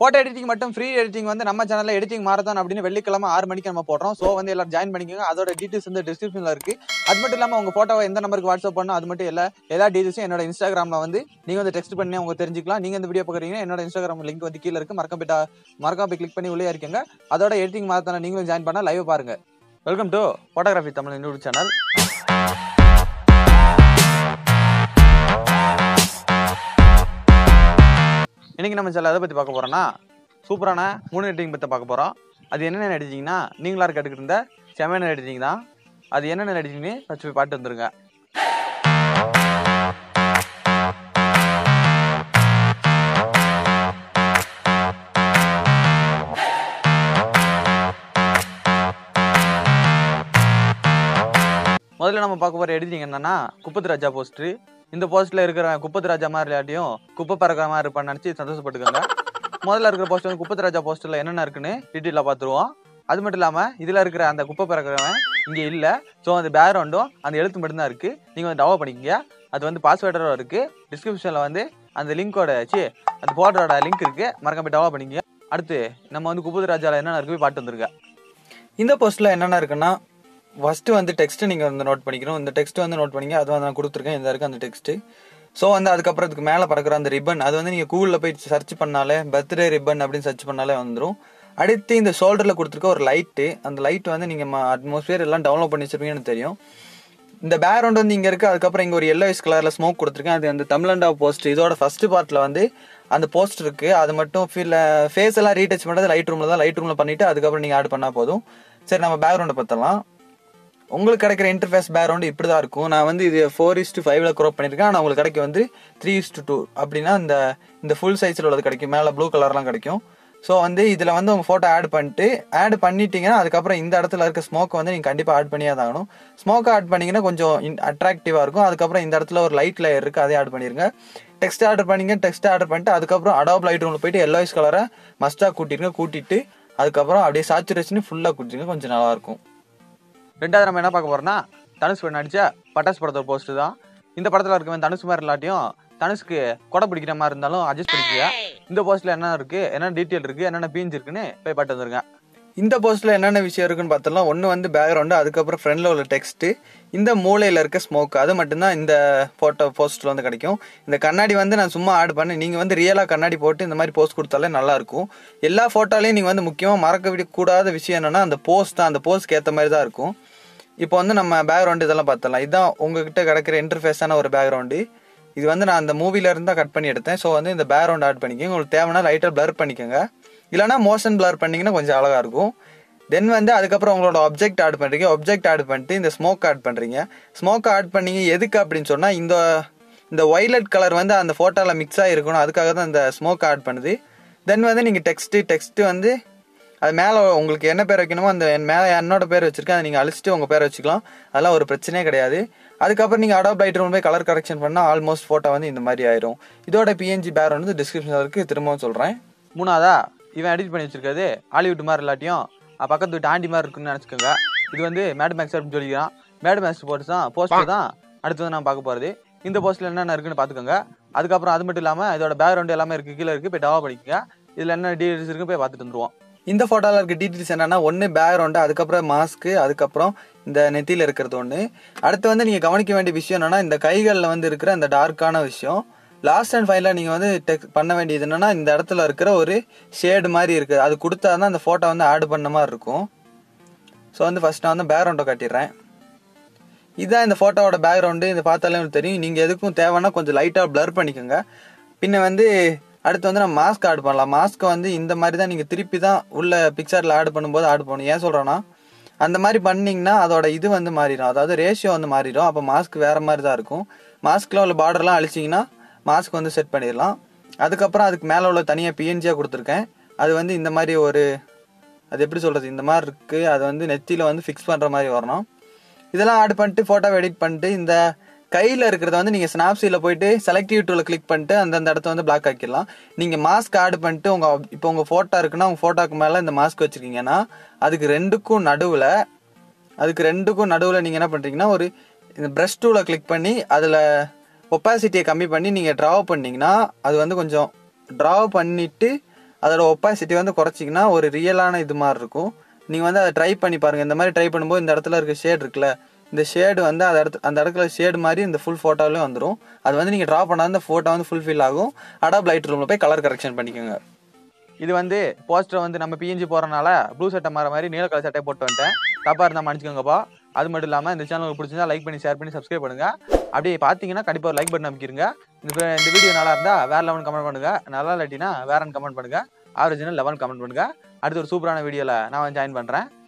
photo editing மட்டும் free editing வந்து நம்ம சேனலில் எடிட்டிங் மாரத்தான் அப்படின்னு வெள்ளிக்கிழமை ஆறு மணிக்கு நம்ம போடுறோம் ஸோ வந்து எல்லாரும் ஜாயின் பண்ணிக்கோங்க அதோட டீட்டெயில்ஸ் வந்து டிஸ்கிரிப்ஷனில் இருக்குது அது மட்டும் இல்லாமல் உங்கள் ஃபோட்டோவை எந்த நம்பருக்கு வாட்ஸ்அப் பண்ணணும் அது மட்டும் எல்லா எல்லா டீட்டெயில்ஸும் என்னோட இன்ஸ்டாகிராமில் வந்து நீங்கள் வந்து டெக்ஸ்ட் பண்ணி அவங்க தெரிஞ்சுக்கலாம் நீங்கள் இந்த வீடியோ பார்க்குறீங்கன்னா என்னோட இன்ஸ்டாகிராம் லிங்க் வந்து கீழே இருக்குது மறக்காம போய் மறக்காம போய் கிளிக் பண்ணி உள்ளே இருக்கீங்க அதோட எடிட்டிங் மாரத்தான நீங்களும் ஜாயின் பண்ணால் லைவ் பாருங்க welcome to photography Tamil YouTube channel இன்னைக்கு நம்ம சேனல் எதை பற்றி பார்க்க போகிறோன்னா சூப்பரான மூணு எடிட்டிங் பற்றி பார்க்க போகிறோம் அது என்னென்ன எடிட்டிங்னா நீங்களா கேட்டுக்கிட்டு இருந்த செமையான எடிட்டிங் தான் அது என்னென்ன எடிட்டிங்னு ஃபஸ்ட் போய் பாட்டு வந்துருங்க முதல்ல நம்ம பார்க்க போகிற எடிட்டிங் என்னன்னா குப்பத்து ராஜா போஸ்ட்ரு இந்த போஸ்ட்டில் இருக்கிற குப்பத்து ராஜா மாதிரி இல்லாட்டியும் குப்பை பறக்கிற மாதிரி இருப்பான்னு நினச்சி சந்தோஷப்பட்டுக்கோங்க முதல்ல இருக்கிற போஸ்ட் வந்து குப்பத்து ராஜா போஸ்ட்டில் என்னென்ன இருக்குன்னு டீட்டெயிலாக பார்த்துருவோம் அது மட்டும் இல்லாமல் இதில் இருக்கிற அந்த குப்பை பறக்கிறவன் இங்கே இல்லை ஸோ அந்த பேக்ரவுண்டும் அந்த எழுத்து மட்டும்தான் இருக்குது நீங்கள் வந்து டவுன்லோட் பண்ணிக்கங்க அது வந்து பாஸ்வேர்டரும் இருக்குது டிஸ்கிரிப்ஷனில் வந்து அந்த லிங்கோட சி அந்த போர்டரோட லிங்க் இருக்குது மறக்காம போய் டவுன்லோட் பண்ணிக்கங்க அடுத்து நம்ம வந்து குப்பத்து ராஜாவில் என்னென்ன இருக்கு போய் பாட்டு வந்துருங்க இந்த போஸ்ட்டில் என்னென்ன இருக்குன்னா ஃபஸ்ட்டு வந்து டெக்ஸ்ட்டு நீங்கள் வந்து நோட் பண்ணிக்கணும் இந்த டெக்ஸ்ட் வந்து நோட் பண்ணிங்க அது வந்து நான் கொடுத்துருக்கேன் இந்த இருக்குது அந்த டெக்ஸ்ட்டு ஸோ வந்து அதுக்கப்புறம் அதுக்கு மேலே பறக்கிற அந்த ரிப்பன் அது வந்து நீங்கள் கூகுளில் போய் சர்ச் பண்ணாலே பர்த்டே ரிப்பன் அப்படின்னு சர்ச் பண்ணாலே வந்துடும் அடுத்து இந்த ஷோல்டரில் கொடுத்துருக்க ஒரு லைட்டு அந்த லைட் வந்து நீங்கள் அட்மாஸ்பியர் எல்லாம் டவுன்லோட் பண்ணி வச்சிருப்பீங்கன்னு தெரியும் இந்த பேக்ரவுண்ட் வந்து இங்கே இருக்குது அதுக்கப்புறம் இங்கே ஒரு எல்லோயிஸ் கலரில் ஸ்மோக் கொடுத்துருக்கேன் அது அந்த தமிழண்டா போஸ்ட் இதோட ஃபஸ்ட்டு பார்ட்டில் வந்து அந்த போஸ்ட் இருக்குது அது மட்டும் ஃபீல் ஃபேஸ் எல்லாம் ரீடச் பண்ணுறது லைட் ரூமில் தான் லைட் ரூமில் பண்ணிவிட்டு அதுக்கப்புறம் நீங்கள் ஆட் பண்ணால் போதும் சரி நம்ம பேக்ரவுண்டை பார்த்தலாம் உங்களுக்கு கிடைக்கிற இன்டர்ஃபேஸ் பேக்ரவுண்டு இப்படி தான் இருக்கும் நான் வந்து இது ஃபோர் இஸ்டு ஃபைவ்ல க்ரோப் பண்ணியிருக்கேன் ஆனால் உங்களுக்கு கிடைக்க வந்து த்ரீ இஸ்டு டூ அப்படின்னா இந்த இந்த ஃபுல் சைஸில் உள்ளது கிடைக்கும் மேலே ப்ளூ கலர்லாம் கிடைக்கும் ஸோ வந்து இதில் வந்து உங்கள் ஃபோட்டோ ஆட் பண்ணிட்டு ஆட் பண்ணிட்டீங்கன்னா அதுக்கப்புறம் இந்த இடத்துல இருக்க ஸ்மோக்கை வந்து நீங்கள் கண்டிப்பாக ஆட் பண்ணியே தான் ஆகணும் ஸ்மோக்கை ஆட் பண்ணிங்கன்னா கொஞ்சம் அட்ராக்டிவாக இருக்கும் அதுக்கப்புறம் இந்த இடத்துல ஒரு லைட் லேயர் இருக்குது அதை ஆட் பண்ணிடுங்க டெக்ஸ்ட் ஆர்டர் பண்ணிங்க டெக்ஸ்ட் ஆர்டர் பண்ணிட்டு அதுக்கப்புறம் அடாப் லைட் ரூமில் போயிட்டு எல்லோயிஸ் கலரை மஸ்ட்டாக கூட்டிடுங்க கூட்டிட்டு அதுக்கப்புறம் அப்படியே சாச்சுரேஷன் ஃபுல்லாக கூட்டிடுங்க கொஞ்சம் நல்லாயிருக்கும் ரெண்டாவது நம்ம என்ன பார்க்க போறோம்னா தனுஷ் நடிச்ச பட்டாசு படத்தோட போஸ்ட் தான் இந்த படத்தில் இருக்கவன் தனுஷ் மாதிரி இல்லாட்டியும் தனுஷ்க்கு கொடை பிடிக்கிற மாதிரி இருந்தாலும் அட்ஜஸ்ட் பண்ணிக்க இந்த போஸ்ட்ல என்ன இருக்கு என்னென்ன டீட்டெயில் இருக்கு என்னென்ன பீஞ்ச் இருக்குன்னு போய் பாட்டு வந்துருங்க இந்த போஸ்ட்ல என்னென்ன விஷயம் இருக்குன்னு பார்த்தோம்னா ஒன்று வந்து பேக்ரவுண்டு அதுக்கப்புறம் ஃப்ரண்ட்ல உள்ள டெக்ஸ்ட் இந்த மூலையில் இருக்க ஸ்மோக் அது மட்டும்தான் இந்த ஃபோட்டோ போஸ்ட்ல வந்து கிடைக்கும் இந்த கண்ணாடி வந்து நான் சும்மா ஆட் பண்ணேன் நீங்கள் வந்து ரியலாக கண்ணாடி போட்டு இந்த மாதிரி போஸ்ட் கொடுத்தாலே நல்லா இருக்கும் எல்லா ஃபோட்டோலையும் நீங்கள் வந்து முக்கியமாக மறக்க விடக்கூடாத விஷயம் என்னன்னா அந்த போஸ்ட் தான் அந்த போஸ்ட்க்கு ஏற்ற மாதிரி தான் இருக்கும் இப்போ வந்து நம்ம பேக்ரவுண்டு இதெல்லாம் பார்த்தலாம் இதுதான் உங்ககிட்ட கிடைக்கிற இன்டர்ஃபேஸான ஒரு பேக்ரவுண்டு இது வந்து நான் அந்த மூவில இருந்து தான் கட் பண்ணி எடுத்தேன் ஸோ வந்து இந்த பேக்ரவுண்ட் ஆட் பண்ணிக்கோங்க உங்களுக்கு தேவைன்னா லைட்டாக பிளர் பண்ணிக்கோங்க இல்லைனா மோஷன் பிளர் பண்ணிங்கன்னா கொஞ்சம் அழகாக இருக்கும் தென் வந்து அதுக்கப்புறம் உங்களோட ஆப்ஜெக்ட் ஆட் பண்ணுறீங்க ஆப்ஜெக்ட் ஆட் பண்ணிட்டு இந்த ஸ்மோக் ஆட் பண்ணுறீங்க ஸ்மோக் ஆட் பண்ணீங்க எதுக்கு அப்படின்னு சொன்னால் இந்த இந்த ஒய்லட் கலர் வந்து அந்த ஃபோட்டோவில் மிக்ஸ் ஆகிருக்கணும் அதுக்காக தான் இந்த ஸ்மோக் ஆட் பண்ணுது தென் வந்து நீங்கள் டெக்ஸ்ட்டு டெக்ஸ்ட்டு வந்து அது மேலே உங்களுக்கு என்ன பேர் வைக்கணுமோ அந்த என் மேலே என்னோட பேர் வச்சிருக்கேன் அதை நீங்கள் அழிச்சிட்டு உங்கள் பேர் வச்சுக்கலாம் அதெல்லாம் ஒரு பிரச்சனையே கிடையாது அதுக்கப்புறம் நீங்கள் அடாப் லைட் ரூம் போய் கலர் கரெக்ஷன் பண்ணால் ஆல்மோஸ்ட் ஃபோட்டோ வந்து இந்த மாதிரி ஆயிரும் இதோட பிஎன்ஜி பேர் வந்து டிஸ்கிரிப்ஷனில் இருக்குது திரும்பவும் சொல்கிறேன் மூணாவதா இவன் எடிட் பண்ணி வச்சிருக்காது ஹாலிவுட் மாதிரி இல்லாட்டியும் அஹ் பக்கத்து வீட்டு ஆண்டி மாதிரி இருக்குன்னு நினச்சிக்கோங்க இது வந்து மேட் மேக்ஸ் அப்படின்னு சொல்லிக்கிறான் மேட் மேக்ஸ் போட்டு தான் போஸ்ட் தான் அடுத்து வந்து நான் பார்க்க போகிறது இந்த போஸ்ட்டில் என்னென்ன இருக்குன்னு பார்த்துக்கோங்க அதுக்கப்புறம் அது மட்டும் இல்லாமல் இதோட பேக்ரவுண்ட் எல்லாமே இருக்குது கீழே இருக்குது போய் டவா பண்ணிக்கோங்க இதில் என்ன டீடைல்ஸ் இருக்குன்னு போய் பார்த்துட்டு வந்துருவோம் இந்த ஃபோட்டோவில் இருக்க டீட்டெயில்ஸ் என்னன்னா ஒன்று பேக்ரவுண்டு அதுக்கப்புறம் மாஸ்க்கு அதுக்கப்புறம் இந்த நெத்தியில் இருக்கிறது ஒன்று அடுத்து வந்து நீங்கள் கவனிக்க வேண்டிய விஷயம் என்னன்னா இந்த கைகளில் வந்து இருக்கிற அந்த டார்க்கான விஷயம் லாஸ்ட் அண்ட் ஃபைனலாக நீங்கள் வந்து டெக் பண்ண வேண்டியது என்னன்னா இந்த இடத்துல இருக்கிற ஒரு ஷேடு மாதிரி இருக்குது அது கொடுத்தா தான் அந்த ஃபோட்டோ வந்து ஆட் பண்ண மாதிரி இருக்கும் ஸோ வந்து ஃபர்ஸ்ட் நான் வந்து பேக்ரவுண்டை காட்டிடுறேன் இதுதான் இந்த ஃபோட்டோவோட பேக்ரவுண்டு இது பார்த்தாலே உங்களுக்கு தெரியும் நீங்கள் எதுக்கும் தேவைன்னா கொஞ்சம் லைட்டாக ப்ளர் பண்ணிக்கோங்க பின்ன வந்து அடுத்து வந்து நம்ம மாஸ்க் ஆட் பண்ணலாம் மாஸ்க்கை வந்து இந்த மாதிரி தான் நீங்கள் திருப்பி தான் உள்ள பிக்சரில் ஆட் பண்ணும்போது ஆட் பண்ணணும் ஏன் சொல்கிறேன்னா அந்த மாதிரி பண்ணிங்கன்னா அதோட இது வந்து மாறிடும் அதாவது ரேஷியோ வந்து மாறிடும் அப்போ மாஸ்க் வேறு மாதிரி தான் இருக்கும் மாஸ்கில் உள்ள பார்டர்லாம் அழிச்சிங்கன்னா மாஸ்க் வந்து செட் பண்ணிடலாம் அதுக்கப்புறம் அதுக்கு மேலே உள்ள தனியாக பிஎன்ஜியாக கொடுத்துருக்கேன் அது வந்து இந்த மாதிரி ஒரு அது எப்படி சொல்கிறது இந்த மாதிரி இருக்குது அது வந்து நெத்தியில் வந்து ஃபிக்ஸ் பண்ணுற மாதிரி வரணும் இதெல்லாம் ஆட் பண்ணிட்டு ஃபோட்டோவை எடிட் பண்ணிட்டு இந்த கையில் இருக்கிறத வந்து நீங்கள் ஸ்னாப்சீல போயிட்டு செலக்டிவ் டூவில் கிளிக் பண்ணிட்டு அந்தந்த இடத்த வந்து பிளாக் ஆக்கிடலாம் நீங்கள் மாஸ்க் ஆட் பண்ணிட்டு உங்கள் இப்போ உங்கள் ஃபோட்டோ இருக்குன்னா உங்கள் ஃபோட்டோக்கு மேலே இந்த மாஸ்க் வச்சுருக்கீங்கன்னா அதுக்கு ரெண்டுக்கும் நடுவில் அதுக்கு ரெண்டுக்கும் நடுவில் நீங்கள் என்ன பண்ணுறீங்கன்னா ஒரு இந்த ப்ரஷ் டூவில் கிளிக் பண்ணி அதில் ஒப்பாசிட்டியை கம்மி பண்ணி நீங்கள் ட்ரா பண்ணிங்கன்னா அது வந்து கொஞ்சம் ட்ரா பண்ணிவிட்டு அதோட ஒப்பாசிட்டி வந்து குறைச்சிங்கன்னா ஒரு ரியலான இது மாதிரி இருக்கும் நீங்கள் வந்து அதை ட்ரை பண்ணி பாருங்கள் இந்த மாதிரி ட்ரை பண்ணும்போது இந்த இடத்துல இருக்க ஷேட் இருக்குல்ல இந்த ஷேடு வந்து அந்த இடத்து அந்த இடத்துல ஷேடு மாதிரி இந்த ஃபுல் ஃபோட்டோலையும் வந்துடும் அது வந்து நீங்கள் ட்ரா பண்ணால் அந்த ஃபோட்டோ வந்து ஃபுல்ஃபில் ஆகும் அடாப் லைட் ரூமில் போய் கலர் கரெக்ஷன் பண்ணிக்கோங்க இது வந்து போஸ்டர் வந்து நம்ம பிஎன்ஜி போறனால ப்ளூ சட்டை மாற மாதிரி நீல கலர் சட்டை போட்டு வந்துட்டேன் தப்பா இருந்தா மன்னிச்சுக்கோங்கப்பா அது மட்டும் இல்லாம இந்த சேனலுக்கு பிடிச்சிருந்தா லைக் பண்ணி ஷேர் பண்ணி சப்ஸ்கிரைப் பண்ணுங்க அப்படியே பாத்தீங்கன்னா கண்டிப்பா ஒரு லைக் பட்டன் அமைக்கிருங்க இந்த இந்த வீடியோ நல்லா இருந்தா வேற லெவன் கமெண்ட் பண்ணுங்க நல்லா இல்லாட்டினா வேறன்னு கமெண்ட் பண்ணுங்க ஆரிஜினல் லெவன் கமெண்ட் பண்ணுங்க அடுத்து ஒரு சூப்பரான வீடியோல நான் வந்து ஜாயின் பண்றேன்